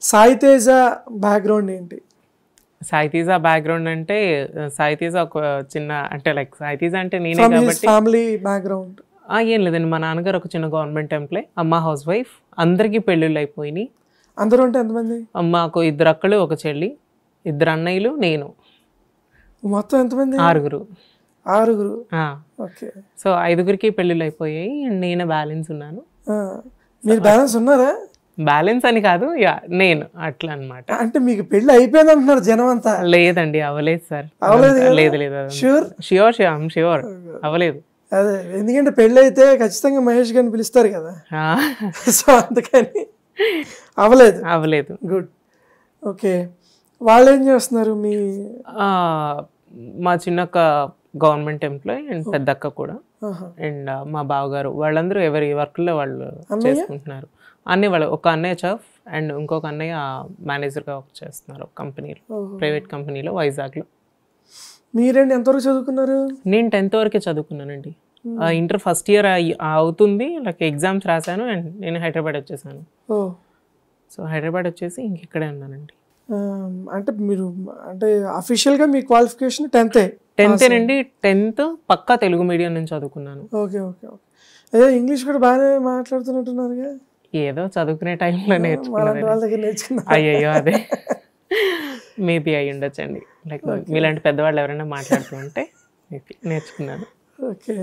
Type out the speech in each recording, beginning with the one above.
Sai Teja background ఏంటి సాయితీజ background అంటే సాయితీజ ఒక చిన్న అంటే లైక్ సాయితీజ అంటే నేనే ఫ్రమ్ హిస్ కాబట్టి ఫ్యామిలీ బ్యాక్గ్రౌండ్ ఆ, ఏం లేదండి మా నాన్నగారు ఒక చిన్న గవర్నమెంట్ ఎంప్లాయ్ అమ్మ హౌస్ వైఫ్ అందరికీ పెళ్ళిళ్ళు అయిపోయినాయి అందరూ అంటే ఎంతమంది మాకు ఇద్దరు అక్కలు ఒక చెల్లి ఇద్దరు అన్నయ్యలు నేను మొత్తం ఎంతమంది ఆరుగురు ఆరుగురు ఆ. ఓకే సో ఐదుగురికి పెళ్ళిళ్ళు అయిపోయాయి అండ్ నేను బ్యాలెన్స్ ఉన్నాను ఆ, మీరు బ్యాలెన్స్ ఉన్నారా బ్యాలెన్స్ అని కాదు యా నేను అట్లా అన్నమాట అంటే మీకు పెళ్లి అయిపోయింది అంటున్నారు జనం అంతా లేదండి అవ్వలేదు సార్ అవ్వలేదు కదా? లేదు లేదు Sure? ష్యూర్ ష్యూర్ ష్యూర్ అవ్వలేదు అదే ఎందుకంటే పెళ్ళి అయితే ఖచ్చితంగా మహేష్ గారిని పిలుస్తారు కదా ఆ, సో అందుకని అవ్వలేదు అవ్వలేదు గుడ్ ఓకే వాళ్ళు ఏం చేస్తున్నారు మీ ఆ, మా చిన్నక్క గవర్నమెంట్ ఎంప్లాయ్ అండ్ పెద్దక్క కూడా ఆహా. అండ్ మా బావగారు వాళ్ళందరూ ఎవరి వర్క్లో వాళ్ళు చేసుకుంటున్నారు అన్ని వాళ్ళు ఒక అన్నయ్య చఫ్ అండ్ ఇంకొక అన్నయ్య మేనేజర్గా వర్క్ చేస్తున్నారు ఒక కంపెనీలో ఓహో. ప్రైవేట్ కంపెనీలో వైజాగ్లో మీరేంటి ఎంతవరకు చదువుకున్నారు నేను టెన్త్ వరకే చదువుకున్నానండి ఇంటర్ ఫస్ట్ ఇయర్ అవుతుంది లైక్ ఎగ్జామ్స్ రాశాను అండ్ నేను హైదరాబాద్ వచ్చేసాను ఓ సో హైదరాబాద్ వచ్చేసి ఇంక ఇక్కడే ఉన్నానండి ఆ, అంటే మీరు అంటే అఫీషియల్గా మీ క్వాలిఫికేషన్ టెన్తే టెన్త్ నుండి టెన్త్ పక్కా తెలుగు మీడియం నుంచి చదువుకున్నాను ఓకే ఓకే ఓకే అదే ఇంగ్లీష్ కూడా బాగానే మాట్లాడుతున్నట్టున్నారుగా ఏదో చదువుకునే టైంలో నేర్చుకున్నాను అలాంటి వాళ్ళ దగ్గర నేర్చుకున్నారు అయ్యయ్యో అదే మేబీ అయి ఉండొచ్చండి లైక్ మీలాంటి పెద్దవాళ్ళు ఎవరైనా మాట్లాడుతూ ఉంటే maybe నేర్చుకున్నాను ఓకే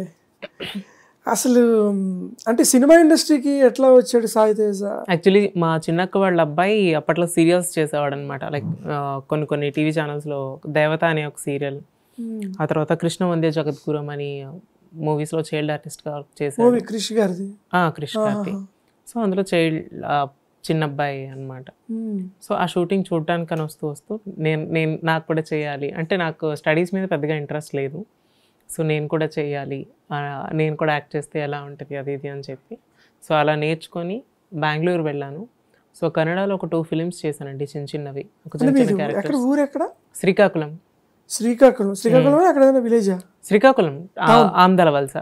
అసలు మ్, అంటే సినిమా ఇండస్ట్రీకి ఎట్లా వచ్చాడు సాయి తేజ యాక్చువల్లీ మా చిన్నక్క వాళ్ళ అబ్బాయి అప్పట్లో సీరియల్స్ చేసేవాడు అనమాట లైక్ కొన్ని కొన్ని టీవీ ఛానల్స్లో దేవత అనే ఒక సీరియల్ మ్, ఆ తర్వాత కృష్ణ వందే జగద్గురం అని మూవీస్లో చైల్డ్ ఆర్టిస్ట్గా వర్క్ చేశాడు మూవీ క్రిష్ గారిది ఆ, కృష్ణ కార్తి సో అందులో చైల్డ్ చిన్న అబ్బాయి అనమాట మ్, సో ఆ షూటింగ్ చూడటానికని వస్తూ వస్తూ నేను నేను నాకు కూడా చేయాలి అంటే నాకు స్టడీస్ మీద పెద్దగా ఇంట్రెస్ట్ లేదు సో నేను కూడా చేయాలి ఆ, నేను కూడా యాక్ట్ చేస్తే ఎలా ఉంటుంది అది ఇది అని చెప్పి సో అలా నేర్చుకొని బెంగళూరు వెళ్ళాను సో కన్నడలో ఒక టూ ఫిలిమ్స్ చేశానండి చిన్న చిన్నవి ఒక చిన్న చిన్న ఎక్కడ క్యారెక్టర్ ఊరు ఎక్కడ శ్రీకాకుళం శ్రీకాకుళం శ్రీకాకుళం ఎక్కడైనా విలేజా శ్రీకాకుళం ఆ, ఆమ్దల వలస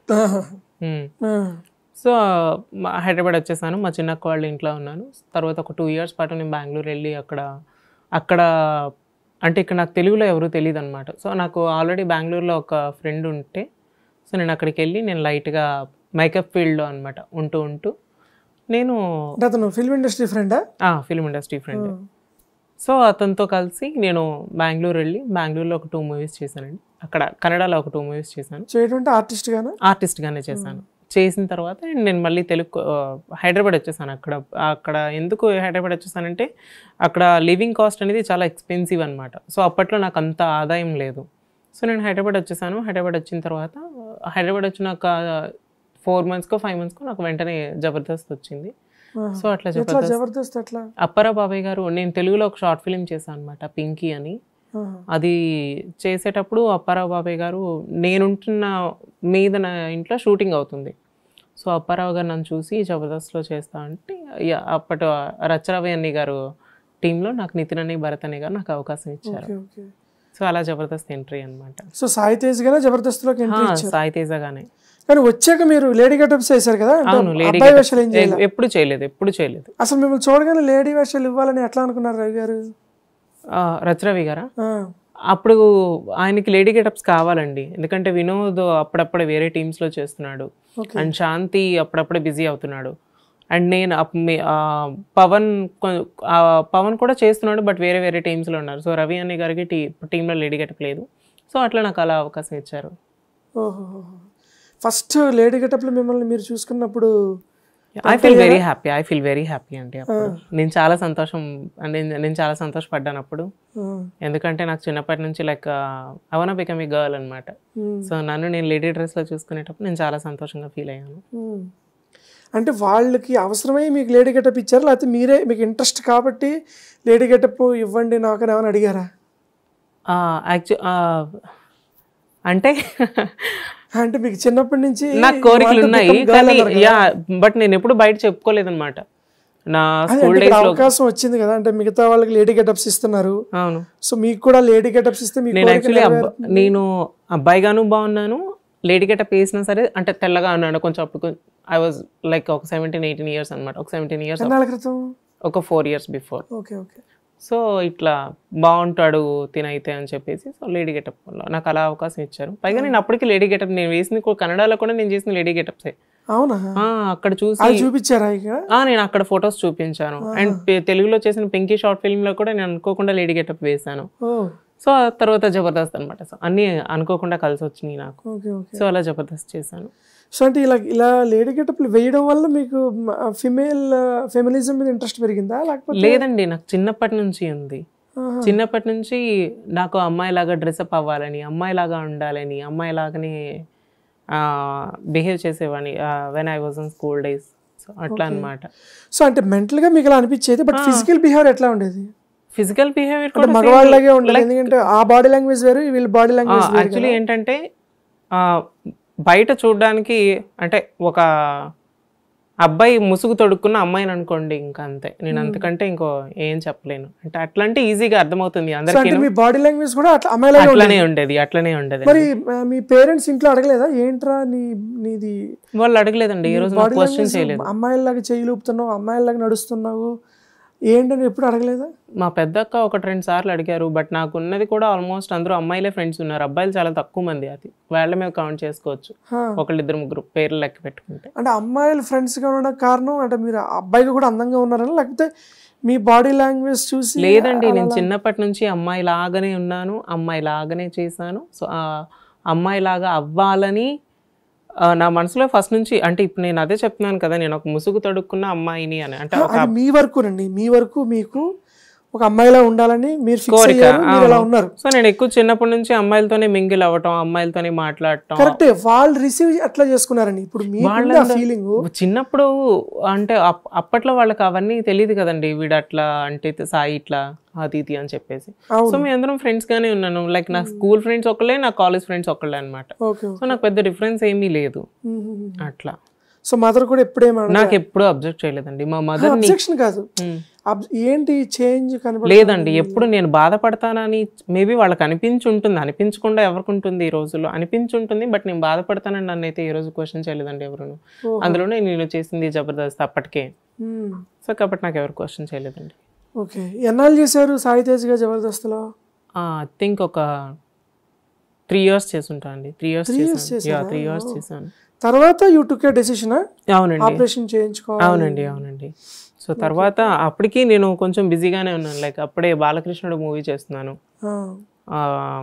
ఉమ్. సో మా- హైదరాబాద్ వచ్చేసాను మా చిన్నక్క వాళ్ళ ఇంట్లో ఉన్నాను తర్వాత ఒక టూ ఇయర్స్ పాటు నేను బెంగళూరు వెళ్ళి అక్కడ అక్కడ అంటే ఇక్కడ నాకు తెలుగులో ఎవరు తెలియదు అనమాట సో నాకు ఆల్రెడీ బెంగళూరులో ఒక ఫ్రెండ్ ఉంటే సో నేను అక్కడికి వెళ్ళి నేను లైట్గా మేకప్ ఫీల్డ్లో అనమాట ఉంటూ ఉంటూ నేను అంటే అతను ఫిల్మ్ ఇండస్ట్రీ ఫ్రెండా ఫిల్మ్ ఇండస్ట్రీ ఫ్రెండ్ సో అతనితో కలిసి నేను బెంగళూరు వెళ్ళి బెంగళూరులో ఒక టూ మూవీస్ చేశానండి అక్కడ కన్నడలో ఒక టూ మూవీస్ చేశాను చేయడం అంటే ఆర్టిస్ట్ గానా ఆర్టిస్ట్గానే చేశాను చేసిన తర్వాత నేను మళ్ళీ తెలుగు ఆ, హైదరాబాద్ వచ్చేసాను అక్కడ అక్కడ ఎందుకు హైదరాబాద్ వచ్చేసానంటే అక్కడ లివింగ్ కాస్ట్ అనేది చాలా ఎక్స్పెన్సివ్ అనమాట సో అప్పట్లో నాకు అంత ఆదాయం లేదు సో నేను హైదరాబాద్ వచ్చేసాను హైదరాబాద్ వచ్చిన తర్వాత హైదరాబాద్ వచ్చినాక ఫోర్ మంత్స్కో ఫైవ్ మంత్స్కో నాకు వెంటనే జబర్దస్త్ వచ్చింది ఆహా. సో అట్లా ఎట్లా జబర్దస్త్ జబర్దస్త్ ఎట్లా అప్పరా బాబాయ్ గారు నేను తెలుగులో ఒక షార్ట్ ఫిలిం చేశాను అనమాట పింకీ అని ఆహా. అది చేసేటప్పుడు అప్పారావు బాబాయ్ గారు నేనుంటున్న మీద నా ఇంట్లో షూటింగ్ అవుతుంది సో అప్పారావు గారు నన్ను చూసి జబర్దస్త్లో చేస్తా అంటే యా, అప్పటి రచ్చరవి అన్ని గారు టీంలో నాకు నితిన్ అని భరత్ అని గారు నాకు అవకాశం ఇచ్చారు ఓకే ఓకే సో అలా జబర్దస్త్ ఎంట్రీ అనమాట సో సాయి తేజ్ గానే జబర్దస్త్లోకి ఎంట్రీ ఇచ్చారు సాయి తేజగానే కానీ వచ్చాక మీరు లేడీ గెటప్స్ వేశారు కదా అంటే అవును లేడీ అబ్బాయి వేషాలు ఏం చేయాలి ఎప్పుడు చేయలేదు ఎప్పుడు చేయలేదు అసలు మిమ్మల్ని చూడగానే లేడీ వేషాలు ఇవ్వాలని ఎట్లా అనుకున్నారు రవి గారు ఆ, రచ్చరవి గారా ఆ, అప్పుడు ఆయనకి లేడీ గెటప్స్ కావాలండి ఎందుకంటే వినోద్ అప్పుడప్పుడే వేరే టీమ్స్లో చేస్తున్నాడు ఓకే అండ్ శాంతి అప్పుడప్పుడే బిజీ అవుతున్నాడు అండ్ నేను అప్- మీ- ఆ, పవన్ కొ- ఆ, పవన్ కూడా చేస్తున్నాడు బట్ వేరే వేరే టీమ్స్లో ఉన్నారు సో రవి అనే గారికి టీ టీంలో లేడీ గెటప్ లేదు సో అట్లా నాకు అలా అవకాశం ఇచ్చారు ఓహో ఫస్ట్ లేడీ గెటప్లో మిమ్మల్ని మీరు చూసుకున్నప్పుడు I feel very happy I feel very happy అండి అప్పుడు నేను చాలా సంతోషం నేను నేను చాలా సంతోషపడ్డాను అప్పుడు ఆ, ఎందుకంటే నాకు చిన్నప్పటి నుంచి like wanna become a girl అనమాట ఉమ్, సో నన్ను నేను లేడీ డ్రెస్లో చూసుకునేటప్పుడు నేను చాలా సంతోషంగా ఫీల్ అయ్యాను ఉమ్. అంటే వాళ్ళకి అవసరమై మీకు లేడీ గెటప్ ఇచ్చారా లేకపోతే మీరే మీకు ఇంట్రెస్ట్ కాబట్టి లేడీ గెటప్ ఇవ్వండి నాకు అని ఏమైనా అడిగారా యాక్చు అంటే అంటే మీకు చిన్నప్పటి నుంచి నాకు కోరికలు you want to ఉన్నాయి become girl కానీ అన్నారు కదా. యా బట్ నేను ఎప్పుడు బయట చెప్పుకోలేదు అనమాట నా అదే స్కూల్ అంటే డేస్ ఇక్కడ లో అవకాశం వచ్చింది కదా అంటే మిగతా వాళ్ళకి లేడీ గెటప్స్ ఇస్తున్నారు అవును సో మీకు కూడా లేడీ గెటప్స్ ఇస్తే మీకు నేను కోరిక యాక్చువల్లీ నెరవేరుతుంది. నేను అబ్బాయిగాను బాగున్నాను లేడీ గెటప్ వేసినా సరే అంటే తెల్లగా ఉన్నాను కొంచెం అప్పుడు ఐ వాజ్ లైక్ ఒక సెవెంటీన్ ఎయిటీన్ ఇయర్స్ అనమాట ఒక సెవెంటీన్ ఇయర్స్ ఎన్నాళ్ళ క్రితం ఒక four years before okay okay so ఇట్లా బాగుంటాడు తినైతే అని చెప్పేసి సో లేడీ గెటప్ నాకు అలా అవకాశం ఇచ్చారు పైగా నేను అప్పటికి లేడీ గెటప్ నేను వేసింది కూడా కన్నడలో కూడా నేను చేసిన లేడీ గెటప్సే అవునా అక్కడ చూసి అది చూపించారా ఇక్కడ ఆ, నేను అక్కడ ఫొటోస్ చూపించాను అండ్ తెలుగులో చేసిన పింకీ షార్ట్ ఫిల్మ్ లో కూడా నేను అనుకోకుండా లేడీ గెటప్ వేశాను ఓ సో ఆ తర్వాత జబర్దస్త్ అనమాట సో అన్నీ అనుకోకుండా కలిసి వచ్చినాయి నాకు ఓకే ఓకే సో అలా జబర్దస్త్ చేశాను సో అంటే ఇలా ఇలా లేడీ గెటప్లు వేయడం వల్ల మీకు ఫిమేల్ ఫెమినిజం మీద ఇంట్రెస్ట్ పెరిగిందా లేకపోతే లేదండి నాకు చిన్నప్పటి నుంచి ఉంది ఆహా. చిన్నప్పటి నుంచి నాకు అమ్మాయిలాగా డ్రెస్అప్ అవ్వాలని అమ్మాయిలాగా ఉండాలని అమ్మాయిలాగానే బిహేవ్ చేసేవాడిని when I was in school days so అట్లా అన్నమాట సో అంటే మెంటల్ గా మీకు ఇలా అనిపించేది బట్ ఫిజికల్ బిహేవియర్ ఎట్లా ఉండేది ఫిజికల్ బిహేవియర్ అంటే మగవాళ్ళలాగే ఉండేది ఎందుకంటే ఆ బాడీ లాంగ్వేజ్ వేరు వీళ్ళ బాడీ లాంగ్వేజ్ వేరు యాక్చువల్లీ ఏంటంటే ఆ, బయట చూడడానికి అంటే ఒక అబ్బాయి ముసుగు తొడుక్కున్న అమ్మాయిని అనుకోండి ఇంకా అంతే నేను అంతకంటే ఇంకో ఏం చెప్పలేను అంటే అట్లా అంటే ఈజీగా అర్థమవుతుంది సో అందరికీ అంటే మీ బాడీ లాంగ్వేజ్ కూడా అట్లా అమ్మాయిలాగే ఉండేది అట్లనే ఉండేది అట్లనే ఉండేది మరి ఆ, మీ పేరెంట్స్ ఇంట్లో అడగలేదా ఏంట్రా నీ నీది వాళ్ళు అడగలేదండి ఈ రోజు బాడీ క్వశ్చన్ లాంగ్వేజ్ చేయలేదు అమ్మాయిలాగా చేయి లూపుతున్నావు అమ్మాయిలాగా నడుస్తున్నావు ఏంటని ఎప్పుడు అడగలేదా మా పెద్దక్క ఒకటి రెండు సార్లు అడిగారు బట్ నాకు ఉన్నది కూడా ఆల్మోస్ట్ అందరూ అమ్మాయిలే ఫ్రెండ్స్ ఉన్నారు అబ్బాయిలు చాలా తక్కువ మంది అది వాళ్ళ మీద కౌంట్ చేసుకోవచ్చు హా. ఒకళ్ళిద్దరు ముగ్గురు పేర్లు లెక్క పెట్టుకుంటే అంటే అమ్మాయిలు ఫ్రెండ్స్ గా ఉండడానికి కారణం అంటే మీరు ఆ అబ్బాయిగా కూడా అందంగా ఉన్నారని లేకపోతే మీ బాడీ లాంగ్వేజ్ చూసి లేదండి నేను చిన్నప్పటి నుంచి అమ్మాయి లాగానే ఉన్నాను అమ్మాయి లాగానే చేశాను సో ఆ అమ్మాయి లాగా అవ్వాలని ఆ, నా మనసులో ఫస్ట్ నుంచి అంటే ఇప్పుడు నేను అదే చెప్తున్నాను కదా నేను ఒక ముసుగు తొడుక్కున్న అమ్మాయిని అని అంటే ఒక అది మీ వరకు రండి మీ వరకు మీకు ఒక అమ్మాయిలా ఉండాలని మీరు ఫిక్స్ కోరిక, అయ్యారు మీరు అలా అవును. ఉన్నారు సో నేను ఎక్కువ చిన్నప్పటి నుంచి అమ్మాయిలతోనే మింగిల్ అవ్వటం అమ్మాయిలతోనే మాట్లాడటం కరెక్టే వాళ్ళు రిసీవ్ అట్లా చేసుకున్నారండి ఇప్పుడు మీ వాళ్ళందరూ- ఫీలింగ్ చిన్నప్పుడు అంటే అప్- అప్పట్లో వాళ్ళకి అవన్నీ తెలియదు కదండి వీడు అట్లా అంటే సాయి ఇట్లా అది ఇది అని చెప్పేసి అవును. సో మీ అందరం ఫ్రెండ్స్ గానే ఉన్నాను లైక్ నా స్కూల్ ఫ్రెండ్స్ ఒకళ్ళే నా కాలేజ్ ఫ్రెండ్స్ ఒకళ్ళే అనమాట ఓకే సో నాకు పెద్ద డిఫరెన్స్ ఏమీ లేదు అట్లా సో మదర్ కూడా ఎప్పుడేమో నాకు ఎప్పుడు అబ్జర్వ్ చేయలేదండి మా మదర్ అబ్జెక్షన్ కాదు అబ్- ఏంటి చేంజ్ కనబడ లేదండి ఎప్పుడు నేను బాధపడతానని మేబీ వాళ్ళకి అనిపించి ఉంటుంది అనిపించకుండా ఎవరికి ఉంటుంది ఈ రోజుల్లో అనిపించి ఉంటుంది బట్ నేను బాధపడతానని నన్ను అయితే ఈ రోజు క్వశ్చన్ చేయలేదండి ఎవరును ఓహో. అందులోనే నేను చేసింది జబర్దస్త్ అప్పటికే మ్మ్. సో కాబట్టి నాకు ఎవరు క్వశ్చన్ చేయలేదండి ఓకే ఎన్నాళ్ళు చేశారు సాయి తేజ్గా జబర్దస్త్లో ఐ థింక్ ఒక త్రీ ఇయర్స్ చేసుంటా అండి త్రీ ఇయర్స్ years చేశాను యా చేశారా? Three years Oh. చేశాను తర్వాత యూ టుక్ ఏ డెసిషన్ అవునండి ఆపరేషన్ చేయించుకోవాలి అవునండి అవునండి సో తర్వాత అప్పటికి నేను కొంచెం బిజీగానే ఉన్నాను లైక్ అప్పుడే బాలకృష్ణుడు మూవీ చేస్తున్నాను ఆ. ఆ,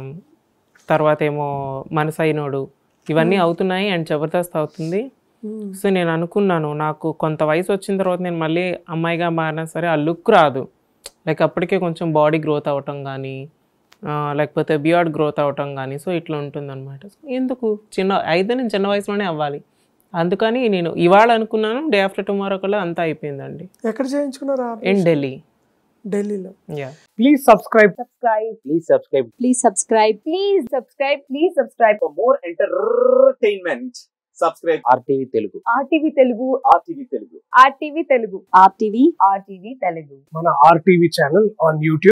తర్వాత ఏమో మనసైనోడు ఇవన్నీ అవుతున్నాయి అండ్ జబర్దస్త్ అవుతుంది మ్మ్. సో నేను అనుకున్నాను నాకు కొంత వయసు వచ్చిన తర్వాత నేను మళ్ళీ అమ్మాయిగా మారినా సరే ఆ లుక్ రాదు లైక్ అప్పటికే కొంచెం బాడీ గ్రోత్ అవటం కానీ లేకపోతే బియార్డ్ గ్రోత్ అవటం కానీ సో ఇట్లా ఉంటుందన్నమాట సో ఎందుకు చిన్న అయితే నేను చిన్న వయసులోనే అవ్వాలి అందుకని నేను ఇవాళ అనుకున్నాను డే ఆఫ్టర్ టుమారో కల్లా అంతా అయిపోయిందండి ఎక్కడ చేయించుకున్నారు ఇన్ ఢిల్లీ ఢిల్లీలో yeah Please subscribe. subscribe. Please subscribe Please subscribe. Please subscribe. Please subscribe. for more entertainment. Subscribe RTV Telugu. RTV Telugu. RTV Telugu. RTV Telugu. RTV. RTV Telugu. మన RTV channel on YouTube.